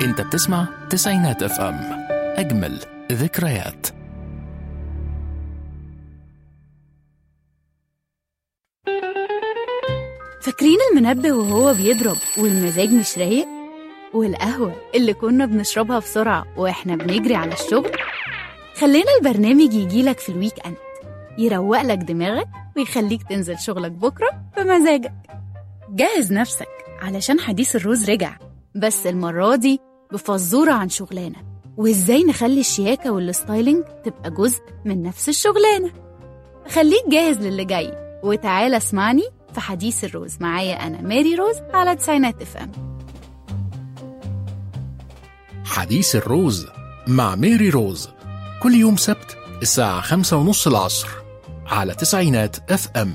انت بتسمع تسعينات اف ام اجمل ذكريات فاكرين المنبه وهو بيضرب والمزاج مش رايق والقهوة اللي كنا بنشربها بسرعة واحنا بنجري على الشغل خلينا البرنامج يجيلك في الويك اند يروق لك دماغك ويخليك تنزل شغلك بكرة بمزاجك جهز نفسك علشان حديث الروز رجع بس المرة دي بفزورة عن شغلانة وازاي نخلي الشياكة والستايلينج تبقى جزء من نفس الشغلانة خليك جاهز للي جاي وتعالى اسمعني في حديث الروز معايا أنا ماري روز على تسعينات اف ام حديث الروز مع ميري روز كل يوم سبت الساعة خمسة ونص العصر على تسعينات اف ام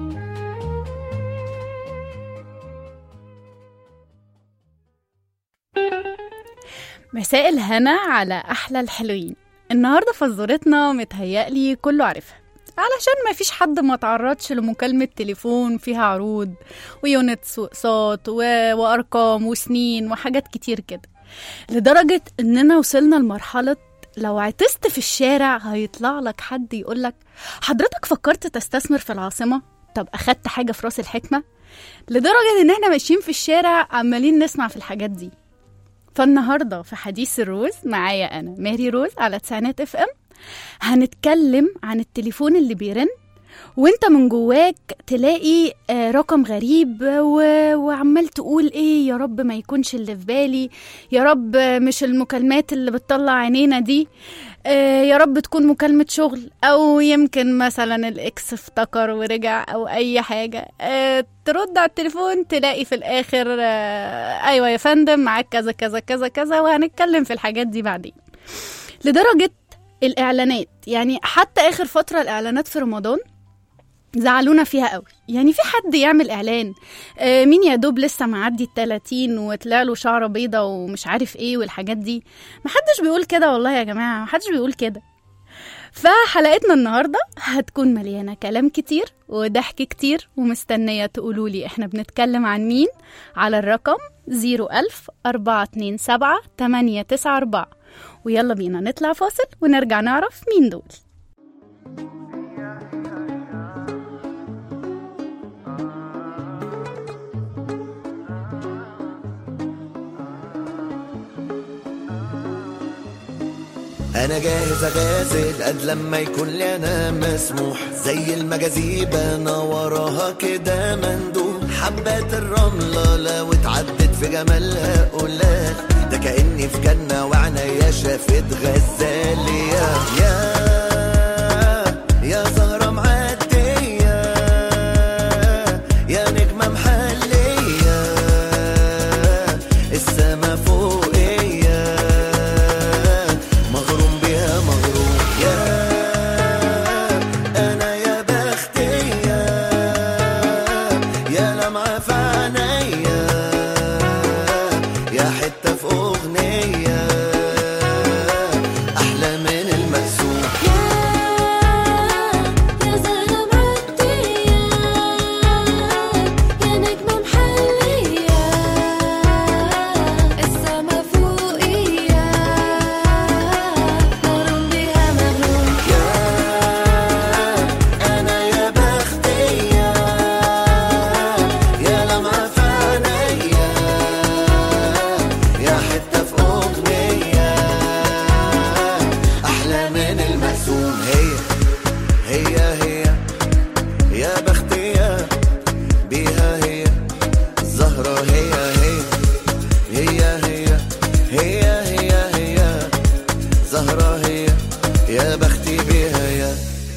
مساء الهنا على أحلى الحلوين النهاردة فزورتنا متهيألي كله عارفها علشان ما فيش حد ما تعرضش لمكالمة تليفون فيها عروض ويونتس وأقساط و... وأرقام وسنين وحاجات كتير كده لدرجة إننا وصلنا لمرحلة لو عطست في الشارع هيطلع لك حد يقولك حضرتك فكرت تستثمر في العاصمة؟ طب أخدت حاجة في راس الحكمة؟ لدرجة إن احنا ماشيين في الشارع عمالين نسمع في الحاجات دي فالنهاردة في حديث الروز معايا أنا ماري روز على تسعينات اف ام هنتكلم عن التليفون اللي بيرن وانت من جواك تلاقي آه، رقم غريب و... وعمال تقول ايه يا رب ما يكونش اللي في بالي يا رب مش المكالمات اللي بتطلع عينينا دي آه، يا رب تكون مكالمة شغل او يمكن مثلا الاكس افتكر ورجع او اي حاجة آه، ترد على التليفون تلاقي في الاخر آه، ايوه يا فندم معاك كذا كذا كذا كذا وهنتكلم في الحاجات دي بعدين لدرجة الإعلانات يعني حتى آخر فترة الإعلانات في رمضان زعلونا فيها قوي يعني في حد يعمل إعلان آه مين يا دوب لسه معدي التلاتين وطلع له شعره بيضة ومش عارف إيه والحاجات دي محدش بيقول كده والله يا جماعة محدش بيقول كده فحلقتنا النهاردة هتكون مليانة كلام كتير وضحك كتير ومستنية تقولولي احنا بنتكلم عن مين على الرقم 01000 427 894 ويلا بينا نطلع فاصل ونرجع نعرف مين دول انا جاهز اغازل قد لما يكون لي انا مسموح زي المجاذيب انا وراها كده مندوب حبات الرملة لو اتعدت في جمالها قلال ده كأني في جنة وعنيا شافت غزالية يا يا زهرة معدية يا نجمة محلية السما فوقية مغروم بيها مغروم يا انا يا بختية يا لمعة في عينيا يا حتة في أغنية أحلى من المقسوم يا زهرة معدية يا نجمة محلية السما فوقية مغروم بيها مغروم أنا يا بختية يا لمعة في عينيا يا حتة في أغنية أحلى من المقسوم هي هي هي يا بختية بيها هي الزهرة هي هي هي هي هي هي هي زهرة هي يا بختي بيها يا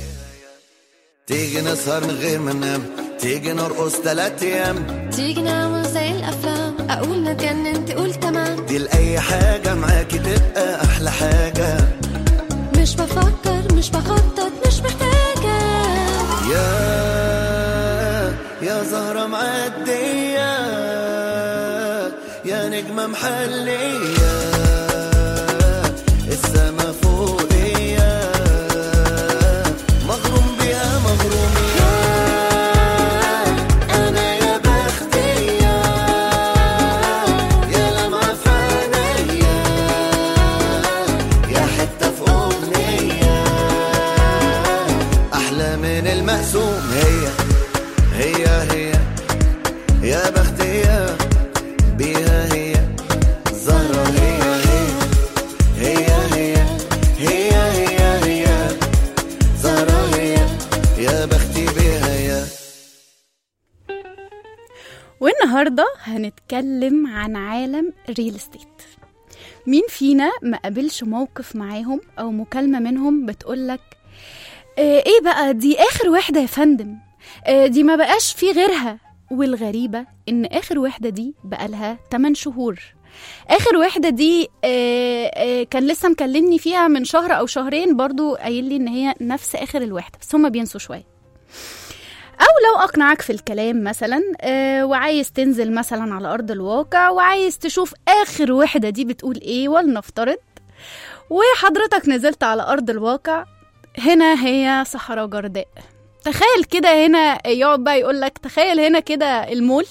تيجي نسهر من غير ما ننام تيجي نرقص تلات ايام تيجي نعمل زي الأفلام أقول نتجنن تقول تمام دي لأي حاجة معاكي تبقى أحلى حاجة مش بفكر مش بخطط مش محتاجة يا يا زهرة معدية يا نجمة محلية السما فوقية مغروم بيها مغروم أنا يا بختية يا لمعة في عينيا والنهارده هنتكلم عن عالم ريل استيت مين فينا ما قابلش موقف معاهم او مكالمه منهم بتقولك آه ايه بقى دي اخر وحده يا فندم آه دي ما بقاش في غيرها والغريبه ان اخر وحده دي بقالها 8 شهور اخر وحده دي آه آه كان لسه مكلمني فيها من شهر او شهرين برضو قايل لي ان هي نفس اخر الوحده بس هما بينسوا شويه او لو اقنعك في الكلام مثلا آه وعايز تنزل مثلا على ارض الواقع وعايز تشوف اخر وحده دي بتقول ايه ولنفترض وحضرتك نزلت على ارض الواقع هنا هي صحراء جرداء تخيل كده هنا يقعد بقى يقول لك تخيل هنا كده المول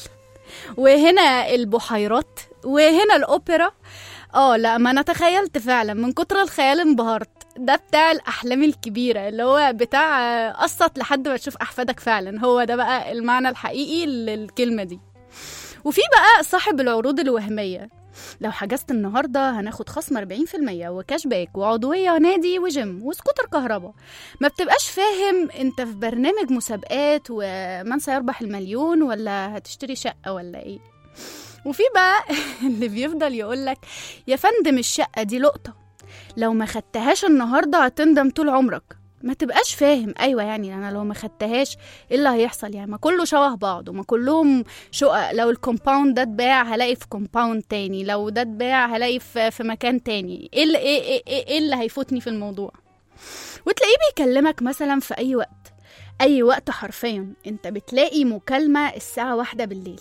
وهنا البحيرات وهنا الاوبرا اه لا ما انا تخيلت فعلا من كتر الخيال انبهرت ده بتاع الاحلام الكبيره اللي هو بتاع آه، قسط لحد ما تشوف احفادك فعلا هو ده بقى المعنى الحقيقي للكلمه دي وفي بقى صاحب العروض الوهميه لو حجزت النهارده هناخد خصم 40% وكاش باك وعضويه نادي وجيم وسكوتر كهرباء ما بتبقاش فاهم انت في برنامج مسابقات ومن سيربح المليون ولا هتشتري شقه ولا ايه وفي بقى اللي بيفضل يقولك يا فندم الشقه دي لقطه لو ما خدتهاش النهارده هتندم طول عمرك ما تبقاش فاهم ايوه يعني انا لو ما خدتهاش ايه اللي هيحصل يعني ما كله شبه بعض وما كلهم شقق لو الكومباوند ده اتباع هلاقي في كومباوند تاني لو ده اتباع هلاقي في, في مكان تاني ايه اللي ايه, إيه, إيه, ايه اللي هيفوتني في الموضوع وتلاقيه بيكلمك مثلا في اي وقت اي وقت حرفيا انت بتلاقي مكالمه الساعه واحدة بالليل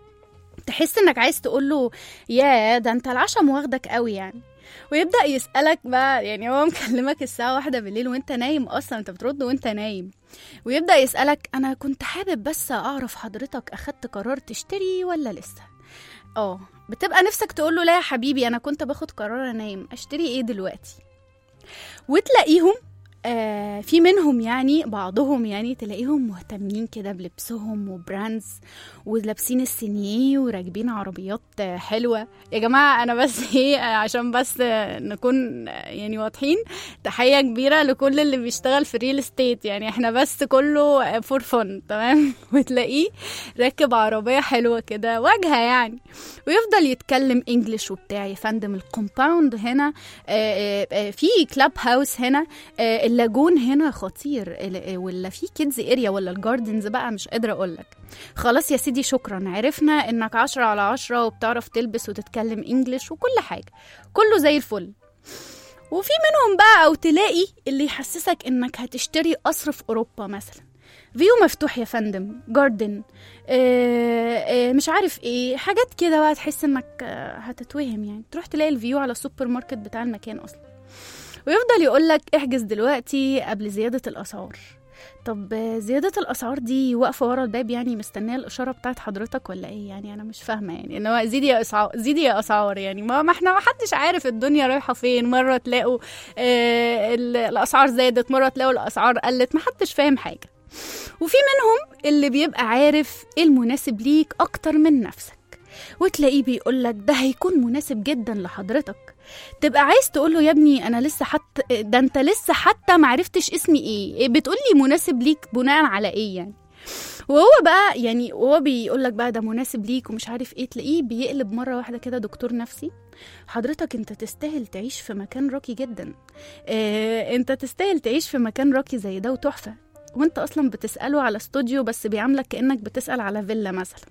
تحس انك عايز تقوله يا ده انت العشم واخدك قوي يعني ويبدا يسالك بقى يعني هو مكلمك الساعه واحدة بالليل وانت نايم اصلا انت بترد وانت نايم ويبدا يسالك انا كنت حابب بس اعرف حضرتك اخدت قرار تشتري ولا لسه اه بتبقى نفسك تقول له لا يا حبيبي انا كنت باخد قرار انام اشتري ايه دلوقتي وتلاقيهم آه في منهم يعني بعضهم يعني تلاقيهم مهتمين كده بلبسهم وبراندز ولابسين السينيه وراكبين عربيات آه، حلوه يا جماعه انا بس ايه آه، عشان بس آه، نكون آه، يعني واضحين تحيه كبيره لكل اللي بيشتغل في ريل استيت يعني احنا بس كله فور فن تمام وتلاقيه راكب عربيه حلوه كده واجهه يعني ويفضل يتكلم انجلش وبتاع يا فندم الكومباوند هنا آه، آه، آه، في كلاب هاوس هنا آه، اللاجون هنا خطير ال- ولا في كيدز اريا ولا الجاردنز بقى مش قادره اقول لك خلاص يا سيدي شكرا عرفنا انك عشرة على عشرة وبتعرف تلبس وتتكلم انجلش وكل حاجه كله زي الفل وفي منهم بقى او تلاقي اللي يحسسك انك هتشتري قصر في اوروبا مثلا فيو مفتوح يا فندم جاردن آه آه مش عارف ايه حاجات كده بقى تحس انك آه هتتوهم يعني تروح تلاقي الفيو على السوبر ماركت بتاع المكان اصلا ويفضل يقولك احجز دلوقتي قبل زيادة الأسعار طب آه، زيادة الأسعار دي واقفة ورا الباب يعني مستنية الإشارة بتاعت حضرتك ولا إيه يعني أنا مش فاهمة يعني إن هو زيدي يا أسعار زيدي يا أسعار يعني ما, ما إحنا ما حدش عارف الدنيا رايحة فين مرة تلاقوا آه ال- الأسعار زادت مرة تلاقوا الأسعار قلت ما حدش فاهم حاجة وفي منهم اللي بيبقى عارف إيه المناسب ليك أكتر من نفسك وتلاقيه بيقولك ده هيكون مناسب جدا لحضرتك تبقى عايز تقوله يا ابني انا لسه حتى ده انت لسه حتى معرفتش اسمي ايه بتقولي مناسب ليك بناء على ايه يعني وهو بقى يعني وهو بيقول لك بقى ده مناسب ليك ومش عارف ايه تلاقيه بيقلب مره واحده كده دكتور نفسي حضرتك انت تستاهل تعيش في مكان راقي جدا اه انت تستاهل تعيش في مكان راقي زي ده وتحفه وانت اصلا بتساله على استوديو بس بيعاملك كانك بتسال على فيلا مثلا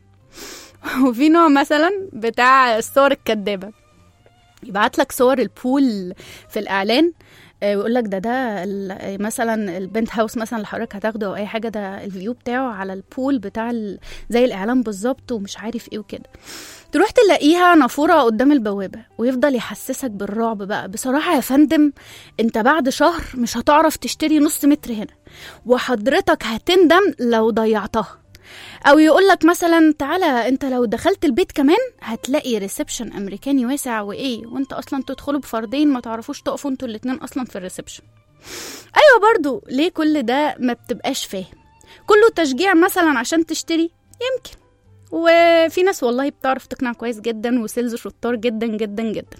وفي نوع مثلا بتاع الصور الكدابه يبعت لك صور البول في الاعلان آه، ويقول لك ده ده ال- مثلا البنت هاوس مثلا اللي حضرتك هتاخده او اي حاجه ده الفيو بتاعه على البول بتاع ال... زي الاعلان بالظبط ومش عارف ايه وكده تروح تلاقيها نافوره قدام البوابه ويفضل يحسسك بالرعب بقى بصراحه يا فندم انت بعد شهر مش هتعرف تشتري نص متر هنا وحضرتك هتندم لو ضيعتها او يقول لك مثلا تعالى انت لو دخلت البيت كمان هتلاقي ريسبشن امريكاني واسع وايه وانت اصلا تدخلوا بفردين ما تعرفوش تقفوا انتوا الاتنين اصلا في الريسبشن ايوه برضو ليه كل ده ما بتبقاش فاهم كله تشجيع مثلا عشان تشتري يمكن وفي ناس والله بتعرف تقنع كويس جدا وسيلز شطار جدا جدا جدا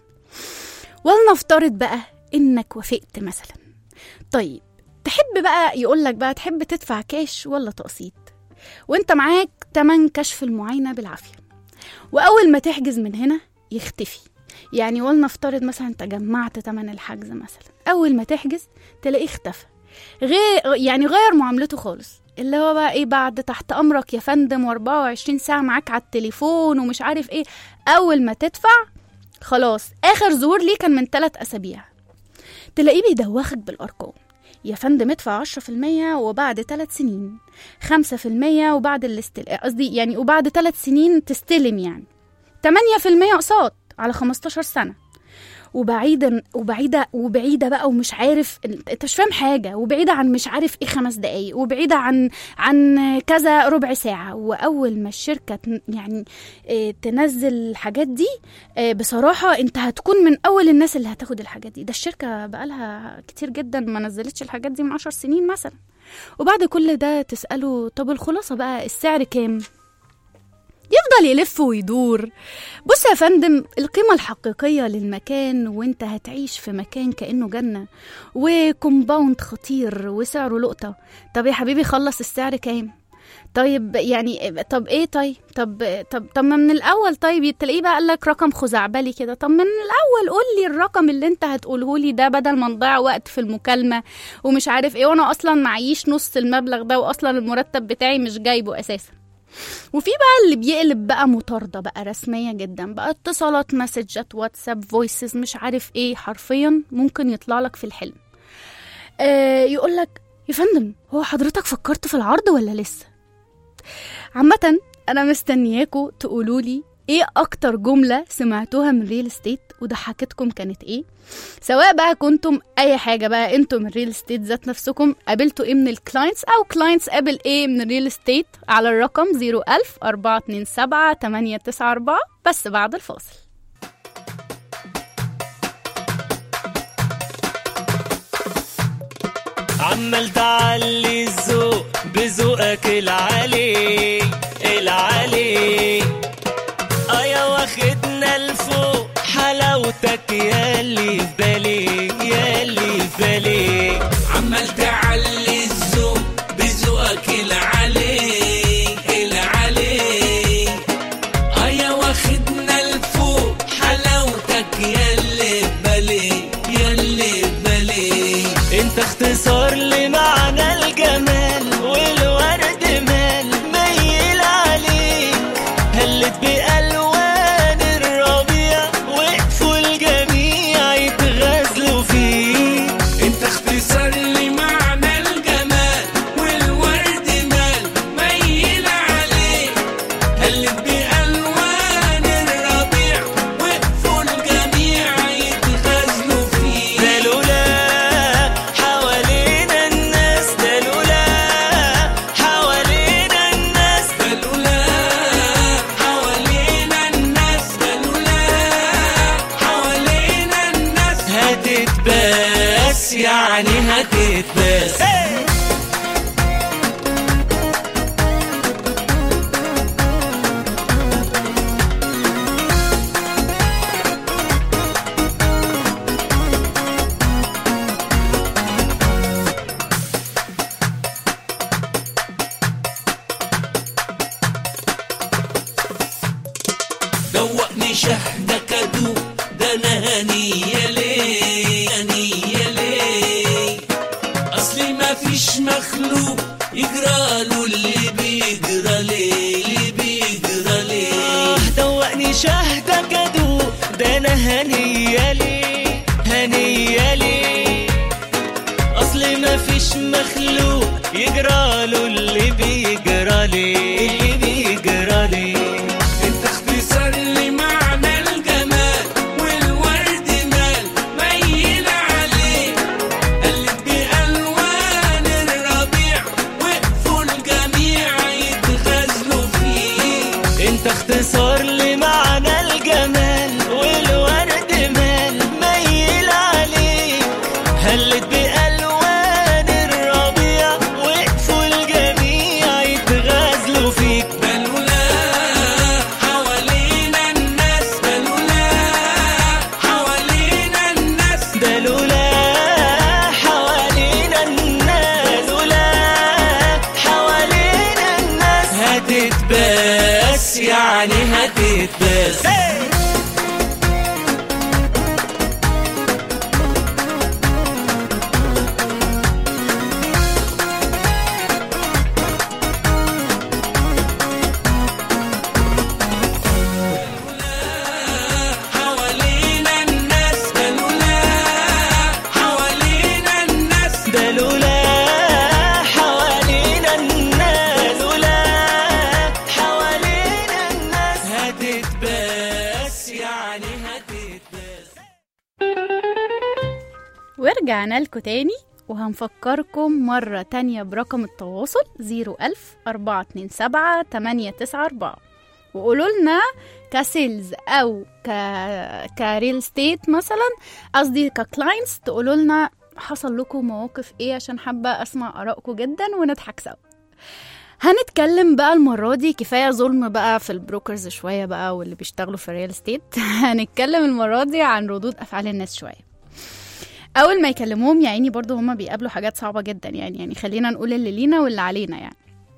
ولنفترض بقى انك وافقت مثلا طيب تحب بقى يقولك بقى تحب تدفع كاش ولا تقسيط وانت معاك تمن كشف المعاينة بالعافية وأول ما تحجز من هنا يختفي يعني ولنفترض مثلا انت جمعت تمن الحجز مثلا أول ما تحجز تلاقيه اختفى غير يعني غير معاملته خالص اللي هو بقى ايه بعد تحت امرك يا فندم و24 ساعه معاك على التليفون ومش عارف ايه اول ما تدفع خلاص اخر ظهور ليه كان من ثلاث اسابيع تلاقيه بيدوخك بالارقام يا فندم ادفع 10% وبعد ثلاث سنين 5% وبعد الاستل قصدي يعني وبعد ثلاث سنين تستلم يعني 8% اقساط على 15 سنه وبعيدا وبعيده وبعيده بقى ومش عارف انت مش فاهم حاجه وبعيده عن مش عارف ايه خمس دقايق وبعيده عن عن كذا ربع ساعه واول ما الشركه تن- يعني آه، تنزل الحاجات دي آه، بصراحه انت هتكون من اول الناس اللي هتاخد الحاجات دي ده الشركه بقالها كتير جدا ما نزلتش الحاجات دي من عشر سنين مثلا وبعد كل ده تساله طب الخلاصه بقى السعر كام يفضل يلف ويدور بص يا فندم القيمة الحقيقية للمكان وانت هتعيش في مكان كأنه جنة وكومباوند خطير وسعره لقطة طب يا حبيبي خلص السعر كام طيب يعني طب ايه طيب طب طب طب ما من الاول طيب تلاقيه بقى قال لك رقم خزعبلي كده طب من الاول قول لي الرقم اللي انت هتقوله لي ده بدل ما نضيع وقت في المكالمه ومش عارف ايه وانا اصلا معيش نص المبلغ ده واصلا المرتب بتاعي مش جايبه اساسا وفي بقى اللي بيقلب بقى مطاردة بقى رسمية جدا بقى اتصالات مسجات واتساب فويسز مش عارف ايه حرفيا ممكن يطلع لك في الحلم آه يقول لك يا فندم هو حضرتك فكرت في العرض ولا لسه عامة انا مستنياكوا تقولوا لي ايه اكتر جملة سمعتوها من ريل استيت وضحكتكم كانت ايه سواء بقى كنتم اي حاجة بقى انتم من ريل استيت ذات نفسكم قابلتوا ايه من الكلاينتس او كلاينتس قابل ايه من ريل استيت على الرقم 01000 427 894 بس بعد الفاصل عمال تعلي الذوق بذوقك العالي العالي اه يا واخدنا لفوق حلاوتك ياللي في بالي ياللي في بالي عمال تعلي الذوق بذوقك العلي العلي ايا واخدنا لفوق حلاوتك ياللي بالي ياللي بالي انت اختصار لمعنى الجمال والورد مال ميل عليك هلت بألوان الربيع وقفوا الجميع يتغزلوا فيك انت اختصار لمعنى الجمال والورد مال ميل عليك قلب بألوان الربيع وقفوا الجميع يتغزلوا فيه ده لولا حوالينا الناس ده لولا حوالينا الناس بلولا حوالينا الناس بلولا حوالينا الناس هتتباس يعني هتتباس دوقني شهدك ادوق ده انا هنية ليه هنية ليه اصلي ما فيش مخلوق يجرى له اللي بيجرى ليه اللي بيجرى ليه دوقني شهدك ادوق ده انا هنية لي هنية لي اصل ما فيش مخلوق يجرى له اللي بيجرى لي اللي بيجرى لي انت اختصار لمعنى الجمال والورد مال ميل عليه قلب بألوان الربيع وقفوا الجميع يتغزلوا فيه انت اختصار لمعنى الجمال والورد مال ميل عليك هلت بألوان الربيع وقفوا الجميع يتغزلوا فيك بلولا حوالينا الناس بلولا حوالينا الناس ده لولا حوالينا الناس لولا حوالينا الناس يعني هتتباس حوالينا الناس ده لولا حوالينا الناس ده لولا حوالينا الناس لولا حوالينا الناس هتتباس يعني هتتباس ورجعنا لكم تاني وهنفكركم مرة تانية برقم التواصل 01000 427 894 وقولوا لنا كسيلز أو ك... كريل ستيت مثلا قصدي ككلاينتس تقولوا لنا حصل لكم مواقف ايه عشان حابة أسمع آرائكم جدا ونضحك سوا هنتكلم بقى المرة دي كفاية ظلم بقى في البروكرز شوية بقى واللي بيشتغلوا في الريال ستيت هنتكلم المرة دي عن ردود أفعال الناس شوية اول ما يكلموهم يا عيني برضو هما بيقابلوا حاجات صعبه جدا يعني يعني خلينا نقول اللي لينا واللي علينا يعني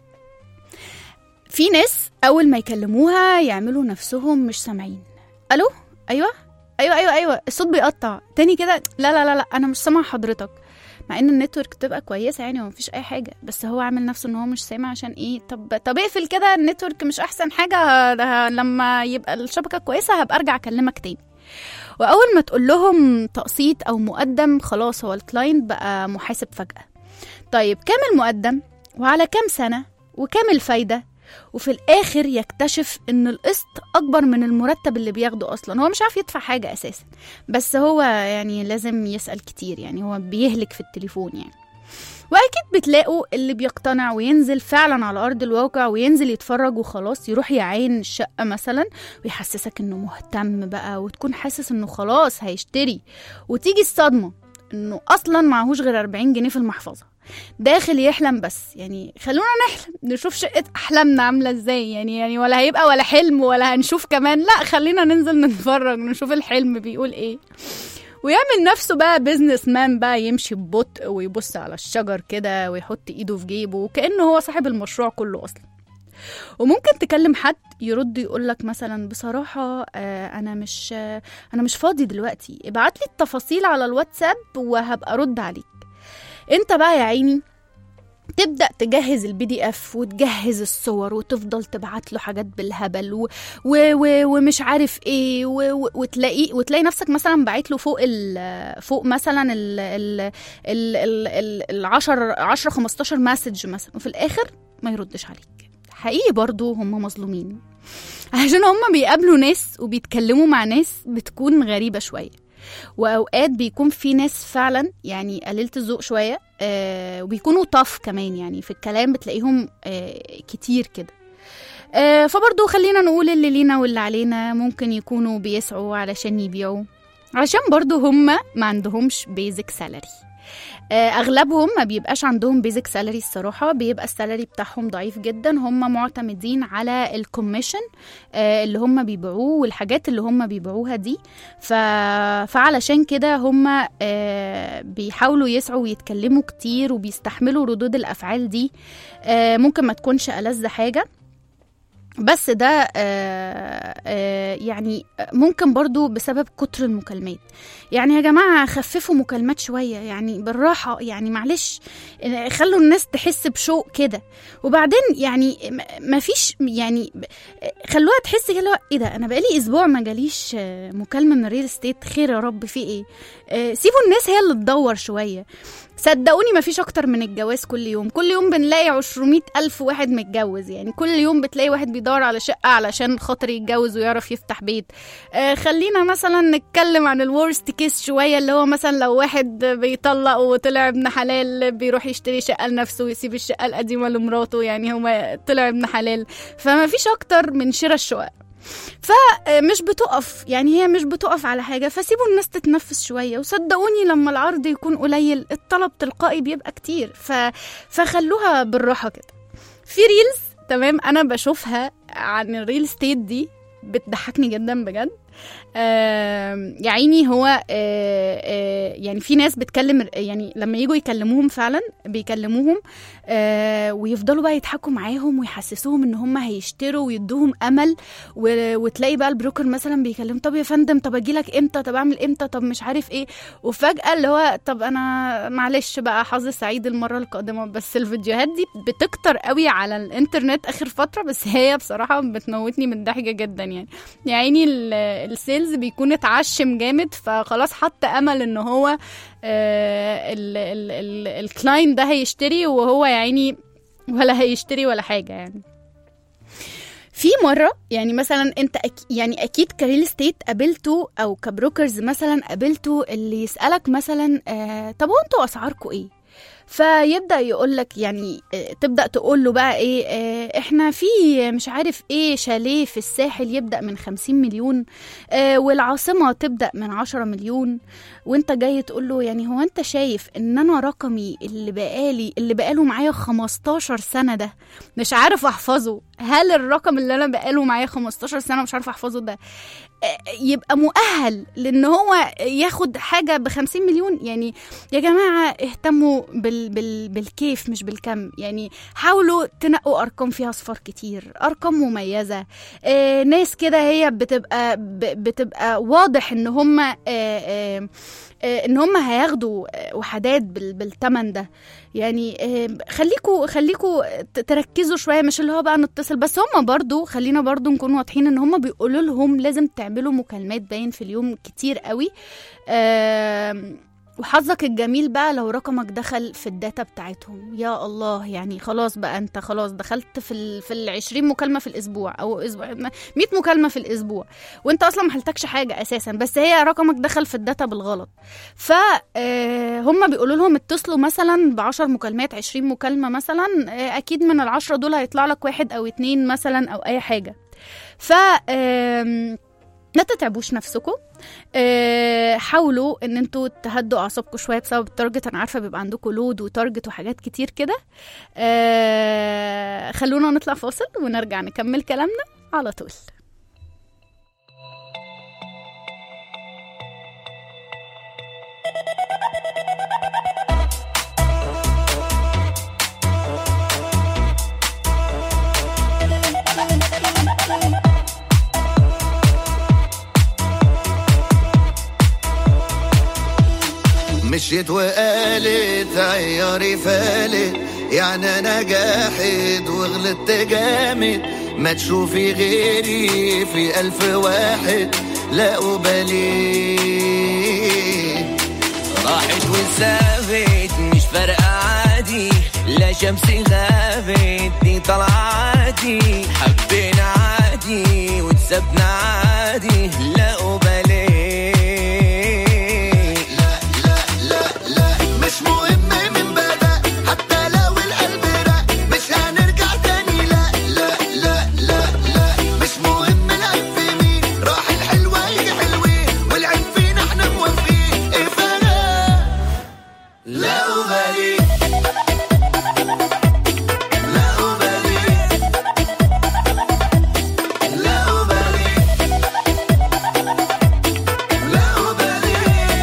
في ناس اول ما يكلموها يعملوا نفسهم مش سامعين الو ايوه ايوه ايوه ايوه الصوت بيقطع تاني كده لا لا لا لا انا مش سامع حضرتك مع ان النتورك تبقى كويسه يعني ومفيش اي حاجه بس هو عامل نفسه ان هو مش سامع عشان ايه طب طب اقفل كده النتورك مش احسن حاجه ده لما يبقى الشبكه كويسه هبقى ارجع اكلمك تاني واول ما تقول لهم تقسيط او مقدم خلاص هو الكلاينت بقى محاسب فجاه طيب كام المقدم وعلى كام سنه وكام الفايده وفي الاخر يكتشف ان القسط اكبر من المرتب اللي بياخده اصلا هو مش عارف يدفع حاجه اساسا بس هو يعني لازم يسال كتير يعني هو بيهلك في التليفون يعني واكيد بتلاقوا اللي بيقتنع وينزل فعلا على ارض الواقع وينزل يتفرج وخلاص يروح يعاين الشقه مثلا ويحسسك انه مهتم بقى وتكون حاسس انه خلاص هيشتري وتيجي الصدمه انه اصلا معهوش غير 40 جنيه في المحفظه داخل يحلم بس يعني خلونا نحلم نشوف شقة أحلامنا عاملة ازاي يعني يعني ولا هيبقى ولا حلم ولا هنشوف كمان لا خلينا ننزل نتفرج نشوف الحلم بيقول ايه ويعمل نفسه بقى بيزنس مان بقى يمشي ببطء ويبص على الشجر كده ويحط ايده في جيبه وكأنه هو صاحب المشروع كله أصلا وممكن تكلم حد يرد يقول لك مثلا بصراحة آه، أنا مش آه، أنا مش فاضي دلوقتي ابعت لي التفاصيل على الواتساب وهبقى أرد عليك أنت بقى يا عيني تبدا تجهز البي دي اف وتجهز الصور وتفضل تبعت له حاجات بالهبل و... و... و... ومش عارف ايه و... و... وتلاقي وتلاقي نفسك مثلا باعت له فوق ال... فوق مثلا ال ال ال ال ال ال 10 10 15 مسج مثلا وفي الاخر ما يردش عليك حقيقي برضو هم مظلومين عشان هم بيقابلوا ناس وبيتكلموا مع ناس بتكون غريبة شوية واوقات بيكون في ناس فعلا يعني قليله الذوق شويه آه وبيكونوا طف كمان يعني في الكلام بتلاقيهم آه كتير كده آه فبرضو خلينا نقول اللي لينا واللي علينا ممكن يكونوا بيسعوا علشان يبيعوا عشان برضو هم ما عندهمش بيزك سالري اغلبهم ما بيبقاش عندهم بيزك سالري الصراحه بيبقى السالري بتاعهم ضعيف جدا هم معتمدين على الكوميشن اللي هم بيبيعوه والحاجات اللي هم بيبيعوها دي ف... فعلشان كده هم آه، بيحاولوا يسعوا ويتكلموا كتير وبيستحملوا ردود الافعال دي آه، ممكن ما تكونش ألذ حاجه بس ده آه، آه، يعني ممكن برضو بسبب كتر المكالمات يعني يا جماعة خففوا مكالمات شوية يعني بالراحة يعني معلش آه، خلوا الناس تحس بشوق كده وبعدين يعني م- مفيش يعني ب- خلوها تحس كده اللي هو ايه ده انا بقالي اسبوع ما جاليش آه، مكالمة من الريل ستيت خير يا رب في ايه آه، سيبوا الناس هي اللي تدور شوية صدقوني مفيش اكتر من الجواز كل يوم كل يوم بنلاقي عشرمية ألف واحد متجوز يعني كل يوم بتلاقي واحد بيدور على شقة علشان خاطر يتجوز ويعرف يفتح بيت آه خلينا مثلا نتكلم عن الورست كيس شوية اللي هو مثلا لو واحد بيطلق وطلع ابن حلال بيروح يشتري شقة لنفسه ويسيب الشقة القديمة لمراته يعني هو طلع ابن حلال فما فيش اكتر من شراء الشقق فمش بتقف يعني هي مش بتقف على حاجة فسيبوا الناس تتنفس شوية وصدقوني لما العرض يكون قليل الطلب تلقائي بيبقى كتير ف... فخلوها بالراحة كده في ريلز تمام أنا بشوفها عن الريل ستيت دي بتضحكني جدا بجد آم، يا عيني هو آه، آه، يعني في ناس بتكلم يعني لما يجوا يكلموهم فعلا بيكلموهم آه، ويفضلوا بقى يضحكوا معاهم ويحسسوهم ان هم هيشتروا ويدوهم امل و- وتلاقي بقى البروكر مثلا بيكلم طب يا فندم طب اجي لك امتى طب اعمل امتى طب مش عارف ايه وفجاه اللي هو طب انا معلش بقى حظ سعيد المره القادمه بس الفيديوهات دي بتكتر قوي على الانترنت اخر فتره بس هي بصراحه بتموتني من الضحك جدا يعني يا عيني ال- السيلز بيكون اتعشم جامد فخلاص حط امل ان هو الكلاين ده هيشتري وهو يا عيني ولا هيشتري ولا حاجه يعني في مره يعني مثلا انت أك... يعني اكيد كريل ستيت قابلته او كبروكرز مثلا قابلته اللي يسالك مثلا آه طب وانتوا اسعاركم ايه فيبدا يقول لك يعني آه، تبدا تقول له بقى ايه آه، احنا في مش عارف ايه شاليه في الساحل يبدا من 50 مليون آه، والعاصمه تبدا من 10 مليون وانت جاي تقول له يعني هو انت شايف ان انا رقمي اللي بقالي اللي بقاله معايا 15 سنه ده مش عارف احفظه هل الرقم اللي انا بقاله معايا 15 سنه مش عارف احفظه ده آه، يبقى مؤهل لان هو ياخد حاجه ب 50 مليون يعني يا جماعه اهتموا بال بال بالكيف مش بالكم يعني حاولوا تنقوا ارقام فيها اصفار كتير ارقام مميزه آه ناس كده هي بتبقى ب- بتبقى واضح ان هم آه آه آه، ان هم هياخدوا آه، وحدات بال- بالتمن ده يعني آه، خليكوا خليكوا ت- تركزوا شويه مش اللي هو بقى نتصل بس هم برضو خلينا برضو نكون واضحين ان هم بيقولوا لهم لازم تعملوا مكالمات باين في اليوم كتير قوي آم، وحظك الجميل بقى لو رقمك دخل في الداتا بتاعتهم يا الله يعني خلاص بقى انت خلاص دخلت في ال في ال 20 مكالمه في الاسبوع او اسبوع 100 مكالمه في الاسبوع وانت اصلا ما حلتكش حاجه اساسا بس هي رقمك دخل في الداتا بالغلط ف آه، هم بيقولوا لهم اتصلوا مثلا ب 10 مكالمات 20 مكالمه مثلا آه، اكيد من العشرة دول هيطلع لك واحد او اتنين مثلا او اي حاجه ف آم، ما تتعبوش نفسكم آه، حاولوا ان انتوا تهدوا اعصابكم شويه بسبب التارجت انا عارفه بيبقى عندكم لود وتارجت وحاجات كتير كده آه، خلونا نطلع فاصل ونرجع نكمل كلامنا على طول مشيت وقالت عياري فالت يعني انا جاحد وغلطت جامد ما تشوفي غيري في الف واحد لا أبالي راحت وسابت مش فارقة عادي لا شمسي غابت دي طلع عادي حبينا عادي وتسبنا عادي لا أبالي لا لا لا لا مش مهم من بدأ حتى لو القلب رق مش هنرجع تاني لا لا لا لا لا مش مهم العيب في مين راح الحلوة يجي حلوين والعيب فينا احنا موافقين ايه فرق لا أبالي لا أبالي لا أبالي لا أبالي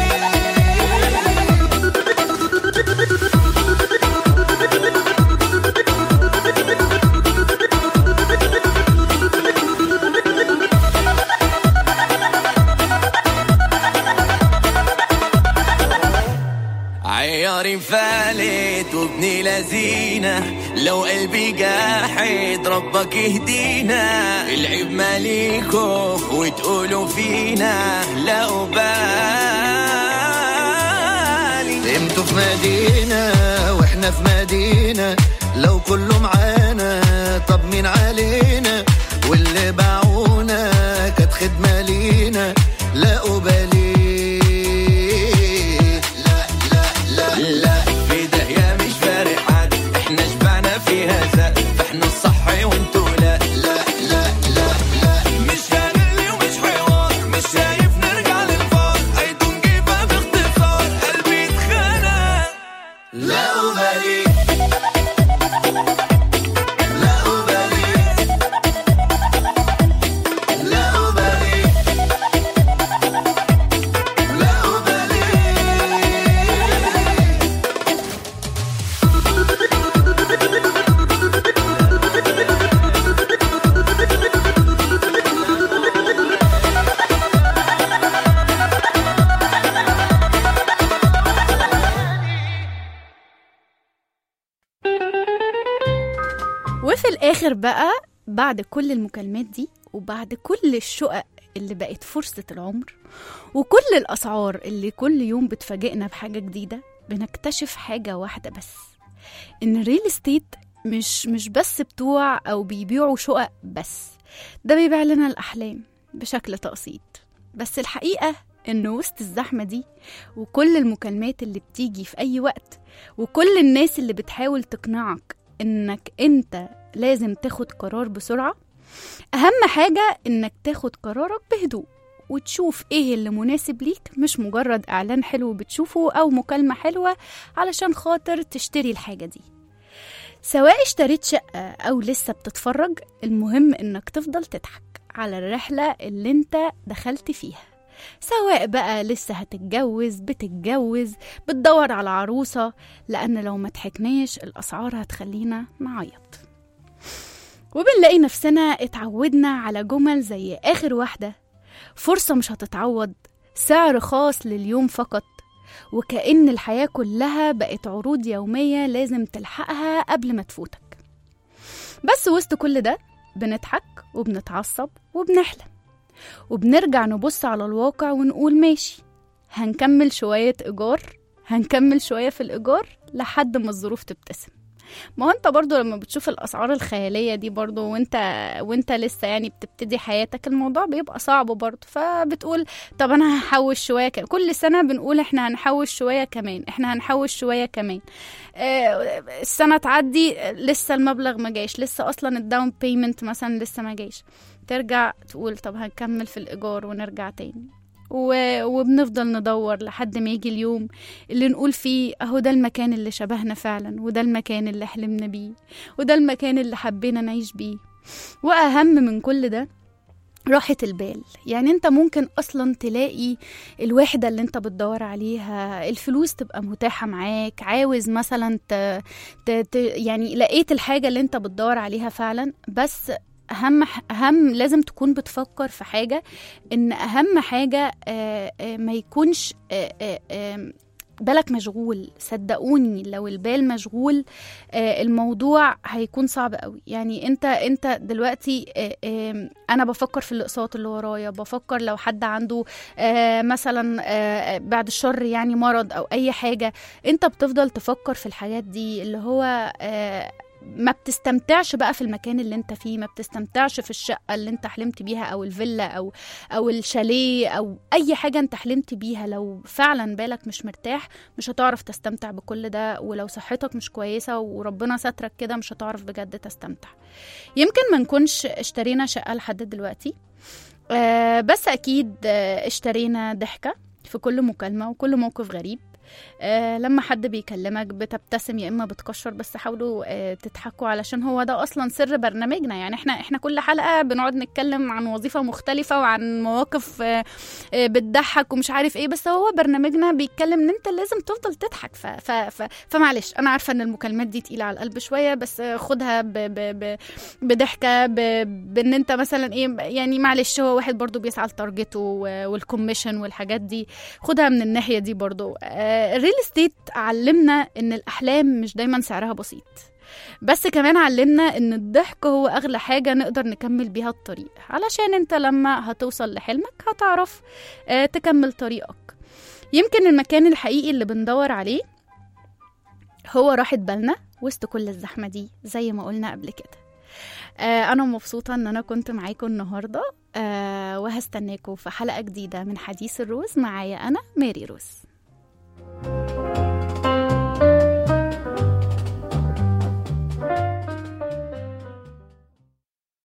عياري فالت وابني لذينة لو قلبي جاحد ربك يهدينا العيب ماليكو وتقولوا فينا لا أبالي انتوا في مدينة واحنا في مدينة لو كله معانا طب مين علينا واللي باعونا كانت خدمة لينا لا أبالي لا لا لا لا في داهية مش فارق حد احنا شبعنا فيها زاد فاحنا الصح وانتوا لا لا لا لا لا مش هنقلي ومش حوار مش شايف نرجع للفار ايدو نجيبها باختصار قلبي اتخنق لا أبالي لا أبالي لا أبالي بقى بعد كل المكالمات دي وبعد كل الشقق اللي بقت فرصة العمر وكل الأسعار اللي كل يوم بتفاجئنا بحاجة جديدة بنكتشف حاجة واحدة بس إن الريل استيت مش مش بس بتوع أو بيبيعوا شقق بس ده بيبيع لنا الأحلام بشكل تقسيط بس الحقيقة إن وسط الزحمة دي وكل المكالمات اللي بتيجي في أي وقت وكل الناس اللي بتحاول تقنعك إنك أنت لازم تاخد قرار بسرعة أهم حاجة إنك تاخد قرارك بهدوء وتشوف ايه اللي مناسب ليك مش مجرد اعلان حلو بتشوفه او مكالمة حلوة علشان خاطر تشتري الحاجة دي سواء اشتريت شقة او لسه بتتفرج المهم انك تفضل تضحك على الرحلة اللي انت دخلت فيها سواء بقى لسه هتتجوز بتتجوز بتدور على عروسة لأن لو ما ضحكناش الأسعار هتخلينا نعيط وبنلاقي نفسنا اتعودنا على جمل زي آخر واحدة فرصة مش هتتعوض سعر خاص لليوم فقط وكأن الحياة كلها بقت عروض يومية لازم تلحقها قبل ما تفوتك بس وسط كل ده بنضحك وبنتعصب وبنحلم وبنرجع نبص على الواقع ونقول ماشي هنكمل شوية إيجار هنكمل شوية في الإيجار لحد ما الظروف تبتسم ما هو انت برضو لما بتشوف الاسعار الخياليه دي برضو وانت وانت لسه يعني بتبتدي حياتك الموضوع بيبقى صعب برضو فبتقول طب انا هحوش شويه كمان كل سنه بنقول احنا هنحوش شويه كمان احنا هنحوش شويه كمان آه، السنه تعدي آه، لسه المبلغ ما جاش لسه اصلا الداون بيمنت مثلا لسه ما جاش ترجع تقول طب هنكمل في الايجار ونرجع تاني و- وبنفضل ندور لحد ما يجي اليوم اللي نقول فيه اهو ده المكان اللي شبهنا فعلا وده المكان اللي حلمنا بيه وده المكان اللي حبينا نعيش بيه واهم من كل ده راحة البال يعني انت ممكن اصلا تلاقي الوحدة اللي انت بتدور عليها الفلوس تبقى متاحة معاك عاوز مثلا ت... ت... ت... يعني لقيت الحاجة اللي انت بتدور عليها فعلا بس اهم اهم لازم تكون بتفكر في حاجة ان اهم حاجة آه، آه، ما يكونش آه، آه، آه، بالك مشغول صدقوني لو البال مشغول آه، الموضوع هيكون صعب قوي يعني انت انت دلوقتي آه، آه، انا بفكر في الاقساط اللي ورايا بفكر لو حد عنده آه، مثلا آه، بعد الشر يعني مرض او اي حاجه انت بتفضل تفكر في الحاجات دي اللي هو آه، ما بتستمتعش بقى في المكان اللي انت فيه ما بتستمتعش في الشقه اللي انت حلمت بيها او الفيلا او او الشاليه او اي حاجه انت حلمت بيها لو فعلا بالك مش مرتاح مش هتعرف تستمتع بكل ده ولو صحتك مش كويسه وربنا سترك كده مش هتعرف بجد تستمتع يمكن ما نكونش اشترينا شقه لحد دلوقتي آه بس اكيد آه اشترينا ضحكه في كل مكالمه وكل موقف غريب آه لما حد بيكلمك بتبتسم يا اما بتكشر بس حاولوا آه تضحكوا علشان هو ده اصلا سر برنامجنا يعني احنا احنا كل حلقه بنقعد نتكلم عن وظيفه مختلفه وعن مواقف آه آه بتضحك ومش عارف ايه بس هو برنامجنا بيتكلم ان انت لازم تفضل تضحك ف ف ف فمعلش انا عارفه ان المكالمات دي تقيله على القلب شويه بس آه، خدها ب ب ب بضحكه ب بان انت مثلا ايه يعني معلش هو واحد برضو بيسعى لتارجته و- والكوميشن والحاجات دي خدها من الناحيه دي برضو آه، الريل استيت علمنا ان الاحلام مش دايما سعرها بسيط بس كمان علمنا ان الضحك هو اغلى حاجه نقدر نكمل بيها الطريق علشان انت لما هتوصل لحلمك هتعرف آه، تكمل طريقك يمكن المكان الحقيقي اللي بندور عليه هو راحة بالنا وسط كل الزحمة دي زي ما قلنا قبل كده آه أنا مبسوطة إن أنا كنت معاكم النهاردة آه وهستناكم في حلقة جديدة من حديث الروز معايا أنا ماري روز